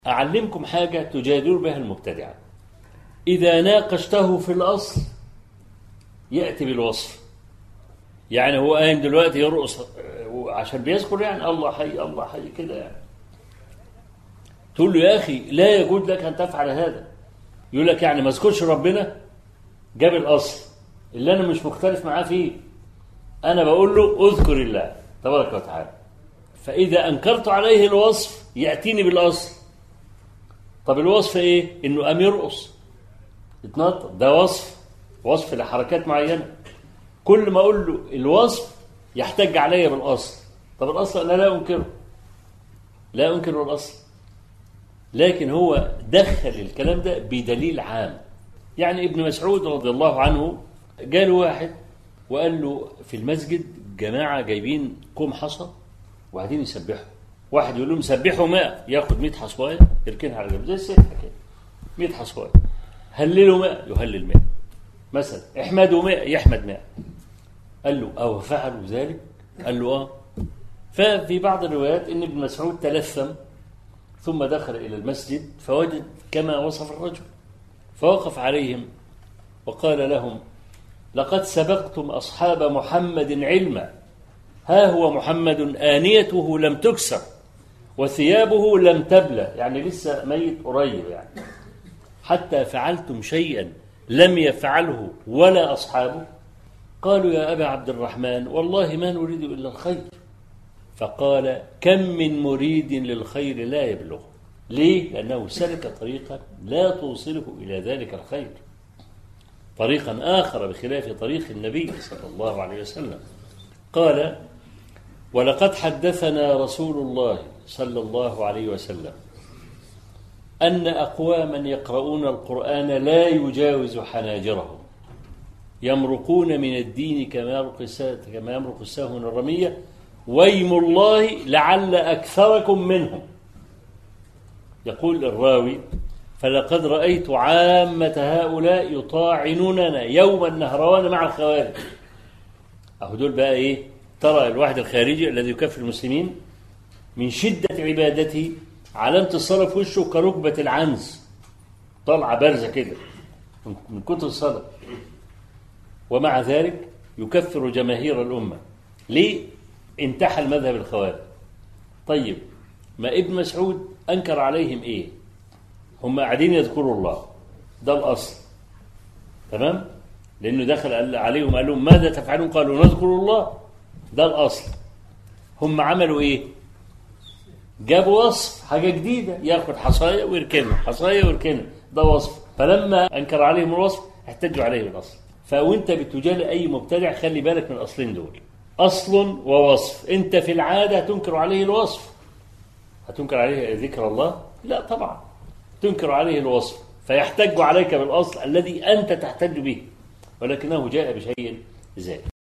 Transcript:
أعلمكم حاجة تجادل بها المبتدعة إذا ناقشته في الأصل يأتي بالوصف يعني هو قايم دلوقتي يرقص عشان بيذكر يعني الله حي الله حي كده يعني تقول له يا أخي لا يجوز لك أن تفعل هذا يقول لك يعني ما اذكرش ربنا جاب الأصل اللي أنا مش مختلف معاه فيه أنا بقول له اذكر الله تبارك وتعالى فإذا أنكرت عليه الوصف يأتيني بالأصل طب الوصف إيه؟ إنه قام يرقص يتنطط ده وصف وصف لحركات معينة كل ما أقول له الوصف يحتج عليا بالأصل طب الأصل أنا لا أنكره لا أنكر الأصل لكن هو دخل الكلام ده بدليل عام يعني ابن مسعود رضي الله عنه جاله واحد وقال له في المسجد جماعة جايبين كوم حصى وقاعدين يسبحوا واحد يقول لهم سبحوا ماء ياخد 100 حصوايه يركنها على جنب زي السبحه كده 100 حصوايه هللوا ماء يهلل ماء مثلا احمدوا ماء يحمد ماء قال له أو فعلوا ذلك قال له اه ففي بعض الروايات ان ابن مسعود تلثم ثم دخل الى المسجد فوجد كما وصف الرجل فوقف عليهم وقال لهم لقد سبقتم اصحاب محمد علما ها هو محمد آنيته لم تكسر وثيابه لم تبلى يعني لسه ميت قريب يعني حتى فعلتم شيئا لم يفعله ولا أصحابه قالوا يا أبا عبد الرحمن والله ما نريد إلا الخير فقال كم من مريد للخير لا يبلغه ليه؟ لأنه سلك طريقا لا توصله إلى ذلك الخير طريقا آخر بخلاف طريق النبي صلى الله عليه وسلم قال ولقد حدثنا رسول الله صلى الله عليه وسلم أن أقواما يقرؤون القرآن لا يجاوز حناجرهم يمرقون من الدين كما يمرق كما يمرق السهم من الرمية ويم الله لعل أكثركم منهم يقول الراوي فلقد رأيت عامة هؤلاء يطاعنوننا يوم النهروان مع الخوارج أهو دول بقى إيه ترى الواحد الخارجي الذي يكفر المسلمين من شدة عبادته علامة الصلاة في وشه كركبة العنز طالعة بارزة كده من كتر الصلاة ومع ذلك يكفر جماهير الأمة ليه انتحل مذهب الخوارج طيب ما ابن مسعود أنكر عليهم إيه هم قاعدين يذكروا الله ده الأصل تمام لأنه دخل عليهم قال لهم ماذا تفعلون قالوا نذكر الله ده الأصل هم عملوا إيه جابوا وصف حاجة جديدة ياخد حصايا ويركنها حصايا ويركنها ده وصف فلما أنكر عليهم الوصف احتجوا عليه بالأصل فوانت بتجادل أي مبتدع خلي بالك من الأصلين دول أصل ووصف أنت في العادة تنكر عليه الوصف هتنكر عليه ذكر الله لا طبعا تنكر عليه الوصف فيحتج عليك بالأصل الذي أنت تحتج به ولكنه جاء بشيء زائد